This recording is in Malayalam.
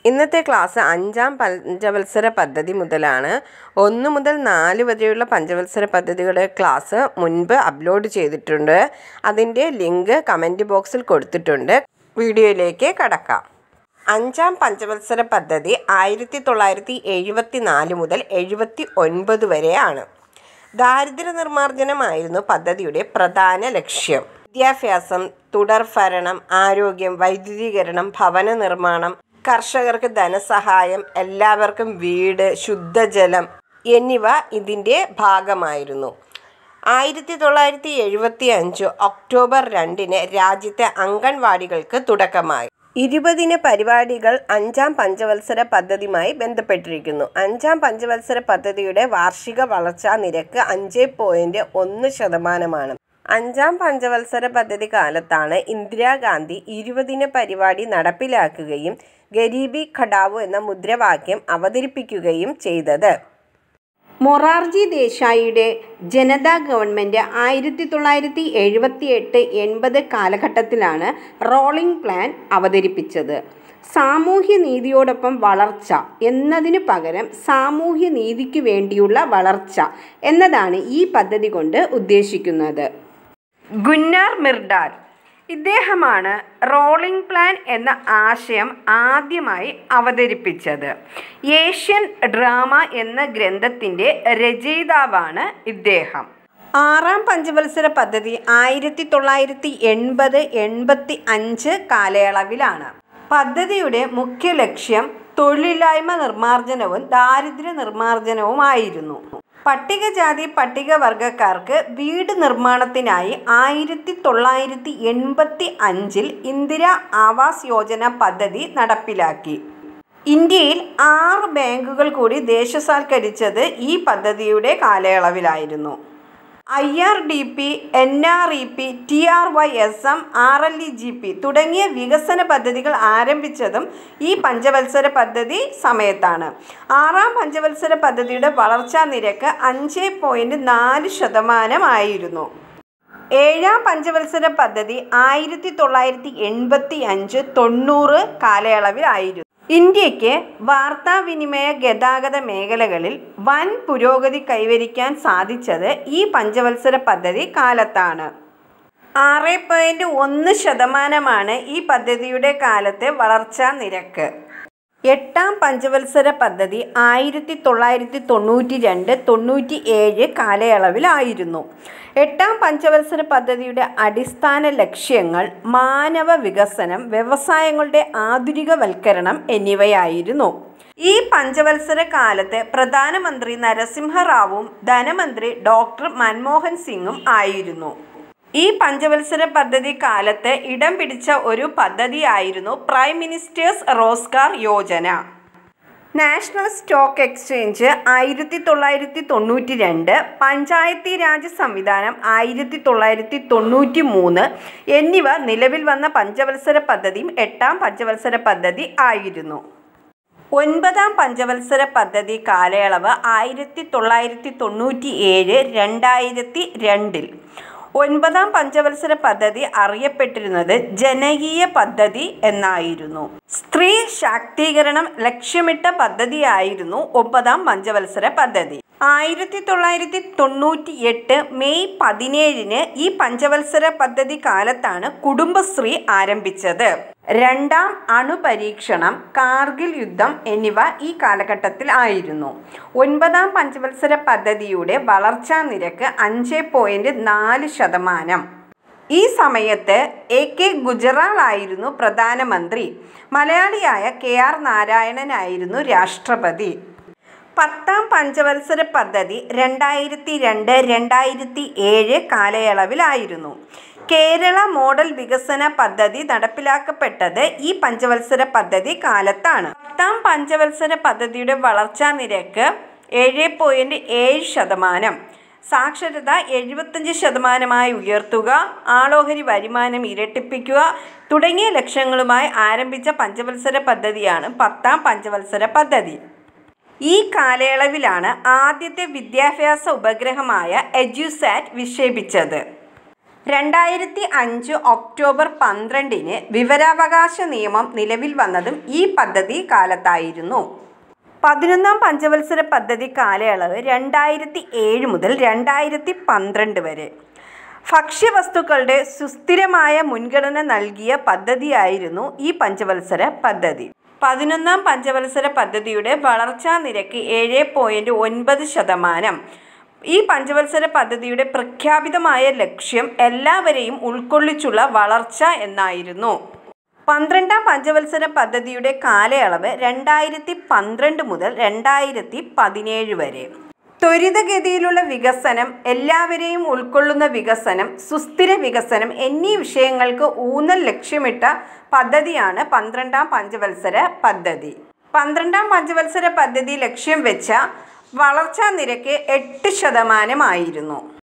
ഇന്നത്തെ ക്ലാസ് അഞ്ചാം പഞ്ചവത്സര പദ്ധതി മുതലാണ് ഒന്ന് മുതൽ നാല് വരെയുള്ള പഞ്ചവത്സര പദ്ധതികളുടെ ക്ലാസ് മുൻപ് അപ്ലോഡ് ചെയ്തിട്ടുണ്ട് അതിൻ്റെ ലിങ്ക് കമൻറ്റ് ബോക്സിൽ കൊടുത്തിട്ടുണ്ട് വീഡിയോയിലേക്ക് കടക്കാം അഞ്ചാം പഞ്ചവത്സര പദ്ധതി ആയിരത്തി തൊള്ളായിരത്തി എഴുപത്തി നാല് മുതൽ എഴുപത്തി ഒൻപത് വരെയാണ് ദാരിദ്ര്യ നിർമ്മാർജ്ജനമായിരുന്നു പദ്ധതിയുടെ പ്രധാന ലക്ഷ്യം വിദ്യാഭ്യാസം തുടർഭരണം ആരോഗ്യം വൈദ്യുതീകരണം ഭവന നിർമ്മാണം കർഷകർക്ക് ധനസഹായം എല്ലാവർക്കും വീട് ശുദ്ധജലം എന്നിവ ഇതിൻ്റെ ഭാഗമായിരുന്നു ആയിരത്തി തൊള്ളായിരത്തി എഴുപത്തി അഞ്ച് ഒക്ടോബർ രണ്ടിന് രാജ്യത്തെ അംഗൻവാടികൾക്ക് തുടക്കമായി ഇരുപതിന് പരിപാടികൾ അഞ്ചാം പഞ്ചവത്സര പദ്ധതിയുമായി ബന്ധപ്പെട്ടിരിക്കുന്നു അഞ്ചാം പഞ്ചവത്സര പദ്ധതിയുടെ വാർഷിക വളർച്ചാ നിരക്ക് അഞ്ച് പോയിന്റ് ഒന്ന് ശതമാനമാണ് അഞ്ചാം പഞ്ചവത്സര പദ്ധതി കാലത്താണ് ഇന്ദിരാഗാന്ധി ഇരുപതിന് പരിപാടി നടപ്പിലാക്കുകയും ഗരീബി ഘടാവോ എന്ന മുദ്രാവാക്യം അവതരിപ്പിക്കുകയും ചെയ്തത് മൊറാർജി ദേശായിയുടെ ജനതാ ഗവൺമെൻറ് ആയിരത്തി തൊള്ളായിരത്തി എഴുപത്തി എട്ട് എൺപത് കാലഘട്ടത്തിലാണ് റോളിംഗ് പ്ലാൻ അവതരിപ്പിച്ചത് സാമൂഹ്യ നീതിയോടൊപ്പം വളർച്ച എന്നതിനു പകരം സാമൂഹ്യ നീതിക്ക് വേണ്ടിയുള്ള വളർച്ച എന്നതാണ് ഈ പദ്ധതി കൊണ്ട് ഉദ്ദേശിക്കുന്നത് ഗുന്നാർ മിർഡാൽ ഇദ്ദേഹമാണ് റോളിംഗ് പ്ലാൻ എന്ന ആശയം ആദ്യമായി അവതരിപ്പിച്ചത് ഏഷ്യൻ ഡ്രാമ എന്ന ഗ്രന്ഥത്തിൻ്റെ രചയിതാവാണ് ഇദ്ദേഹം ആറാം പഞ്ചവത്സര പദ്ധതി ആയിരത്തി തൊള്ളായിരത്തി എൺപത് എൺപത്തി അഞ്ച് കാലയളവിലാണ് പദ്ധതിയുടെ മുഖ്യ ലക്ഷ്യം തൊഴിലില്ലായ്മ നിർമ്മാർജ്ജനവും ദാരിദ്ര്യ നിർമ്മാർജ്ജനവുമായിരുന്നു പട്ടികജാതി പട്ടികവർഗക്കാർക്ക് വീട് നിർമ്മാണത്തിനായി ആയിരത്തി തൊള്ളായിരത്തി എൺപത്തി അഞ്ചിൽ ഇന്ദിര ആവാസ് യോജന പദ്ധതി നടപ്പിലാക്കി ഇന്ത്യയിൽ ആറ് ബാങ്കുകൾ കൂടി ദേശസാൽക്കരിച്ചത് ഈ പദ്ധതിയുടെ കാലയളവിലായിരുന്നു I R D P N R E P T R Y S M R L E G P തുടങ്ങിയ വികസന പദ്ധതികൾ ആരംഭിച്ചതും ഈ പഞ്ചവത്സര പദ്ധതി സമയത്താണ് ആറാം പഞ്ചവത്സര പദ്ധതിയുടെ വളർച്ചാ നിരക്ക് അഞ്ച് പോയിൻറ്റ് നാല് ശതമാനമായിരുന്നു ഏഴാം പഞ്ചവത്സര പദ്ധതി ആയിരത്തി തൊള്ളായിരത്തി എൺപത്തി അഞ്ച് തൊണ്ണൂറ് കാലയളവിലായിരുന്നു ഇന്ത്യക്ക് വാർത്താവിനിമയ ഗതാഗത മേഖലകളിൽ വൻ പുരോഗതി കൈവരിക്കാൻ സാധിച്ചത് ഈ പഞ്ചവത്സര പദ്ധതി കാലത്താണ് ആറ് പോയിൻറ്റ് ഒന്ന് ശതമാനമാണ് ഈ പദ്ധതിയുടെ കാലത്തെ വളർച്ചാ നിരക്ക് എട്ടാം പഞ്ചവത്സര പദ്ധതി ആയിരത്തി തൊള്ളായിരത്തി തൊണ്ണൂറ്റി രണ്ട് തൊണ്ണൂറ്റി ഏഴ് കാലയളവിലായിരുന്നു എട്ടാം പഞ്ചവത്സര പദ്ധതിയുടെ അടിസ്ഥാന ലക്ഷ്യങ്ങൾ മാനവ വികസനം വ്യവസായങ്ങളുടെ ആധുനികവൽക്കരണം എന്നിവയായിരുന്നു ഈ പഞ്ചവത്സര കാലത്ത് പ്രധാനമന്ത്രി നരസിംഹറാവുവും ധനമന്ത്രി ഡോക്ടർ മൻമോഹൻ സിംഗും ആയിരുന്നു ഈ പഞ്ചവത്സര പദ്ധതി കാലത്ത് ഇടം പിടിച്ച ഒരു പദ്ധതിയായിരുന്നു Prime Minister's Rozgar Yojana National Stock Exchange ആയിരത്തി തൊള്ളായിരത്തി തൊണ്ണൂറ്റി രണ്ട് പഞ്ചായത്തി രാജ് സംവിധാനം ആയിരത്തി തൊള്ളായിരത്തി തൊണ്ണൂറ്റി മൂന്ന് എന്നിവ നിലവിൽ വന്ന പഞ്ചവത്സര പദ്ധതിയും എട്ടാം പഞ്ചവത്സര പദ്ധതി ആയിരുന്നു ഒൻപതാം പഞ്ചവത്സര പദ്ധതി കാലയളവ് ആയിരത്തി തൊള്ളായിരത്തി തൊണ്ണൂറ്റി ഏഴ് രണ്ടായിരത്തി രണ്ടിൽ ഒൻപതാം പഞ്ചവത്സര പദ്ധതി അറിയപ്പെട്ടിരുന്നത് ജനകീയ പദ്ധതി എന്നായിരുന്നു സ്ത്രീ ശാക്തീകരണം ലക്ഷ്യമിട്ട പദ്ധതിയായിരുന്നു ഒമ്പതാം പഞ്ചവത്സര പദ്ധതി ആയിരത്തി തൊള്ളായിരത്തി തൊണ്ണൂറ്റി എട്ട് മെയ് പതിനേഴിന് ഈ പഞ്ചവത്സര പദ്ധതി കാലത്താണ് കുടുംബശ്രീ ആരംഭിച്ചത് രണ്ടാം അണുപരീക്ഷണം കാർഗിൽ യുദ്ധം എന്നിവ ഈ കാലഘട്ടത്തിൽ ആയിരുന്നു ഒൻപതാം പഞ്ചവത്സര പദ്ധതിയുടെ വളർച്ചാ നിരക്ക് അഞ്ച് പോയിൻറ്റ് നാല് ശതമാനം ഈ സമയത്ത് എ കെ ഗുജറാൾ ആയിരുന്നു പ്രധാനമന്ത്രി മലയാളിയായ കെ ആർ നാരായണനായിരുന്നു രാഷ്ട്രപതി പത്താം പഞ്ചവത്സര പദ്ധതി രണ്ടായിരത്തി രണ്ട് രണ്ടായിരത്തി ഏഴ് കാലയളവിലായിരുന്നു കേരള മോഡൽ വികസന പദ്ധതി നടപ്പിലാക്കപ്പെട്ടത് ഈ പഞ്ചവത്സര പദ്ധതി കാലത്താണ് പത്താം പഞ്ചവത്സര പദ്ധതിയുടെ വളർച്ചാ നിരക്ക് ഏഴ് പോയിൻറ്റ് ഏഴ് ശതമാനം സാക്ഷരത എഴുപത്തഞ്ച് ശതമാനമായി ഉയർത്തുക ആളോഹരി വരുമാനം ഇരട്ടിപ്പിക്കുക തുടങ്ങിയ ലക്ഷ്യങ്ങളുമായി ആരംഭിച്ച പഞ്ചവത്സര പദ്ധതിയാണ് പത്താം പഞ്ചവത്സര പദ്ധതി ഈ കാലയളവിലാണ് ആദ്യത്തെ വിദ്യാഭ്യാസ ഉപഗ്രഹമായ എഡ്യൂസാറ്റ് വിക്ഷേപിച്ചത് രണ്ടായിരത്തി അഞ്ച് ഒക്ടോബർ പന്ത്രണ്ടിന് വിവരാവകാശ നിയമം നിലവിൽ വന്നതും ഈ പദ്ധതി കാലത്തായിരുന്നു പതിനൊന്നാം പഞ്ചവത്സര പദ്ധതി കാലയളവ് രണ്ടായിരത്തി ഏഴ് മുതൽ രണ്ടായിരത്തി പന്ത്രണ്ട് വരെ ഭക്ഷ്യവസ്തുക്കളുടെ സുസ്ഥിരമായ മുൻഗണന നൽകിയ പദ്ധതിയായിരുന്നു ഈ പഞ്ചവത്സര പദ്ധതി പതിനൊന്നാം പഞ്ചവത്സര പദ്ധതിയുടെ വളർച്ചാ നിരക്ക് ഏഴ് പോയിൻറ്റ് ഒൻപത് ശതമാനം ഈ പഞ്ചവത്സര പദ്ധതിയുടെ പ്രഖ്യാപിതമായ ലക്ഷ്യം എല്ലാവരെയും ഉൾക്കൊള്ളിച്ചുള്ള വളർച്ച എന്നായിരുന്നു പന്ത്രണ്ടാം പഞ്ചവത്സര പദ്ധതിയുടെ കാലയളവ് രണ്ടായിരത്തി പന്ത്രണ്ട് മുതൽ രണ്ടായിരത്തി പതിനേഴ് വരെ ത്വരിതഗതിയിലുള്ള വികസനം എല്ലാവരെയും ഉൾക്കൊള്ളുന്ന വികസനം സുസ്ഥിര വികസനം എന്നീ വിഷയങ്ങൾക്ക് ഊന്നൽ ലക്ഷ്യമിട്ട പദ്ധതിയാണ് പന്ത്രണ്ടാം പഞ്ചവത്സര പദ്ധതി പന്ത്രണ്ടാം പഞ്ചവത്സര പദ്ധതി ലക്ഷ്യം വെച്ച വളർച്ചാ നിരക്ക് എട്ട് ശതമാനമായിരുന്നു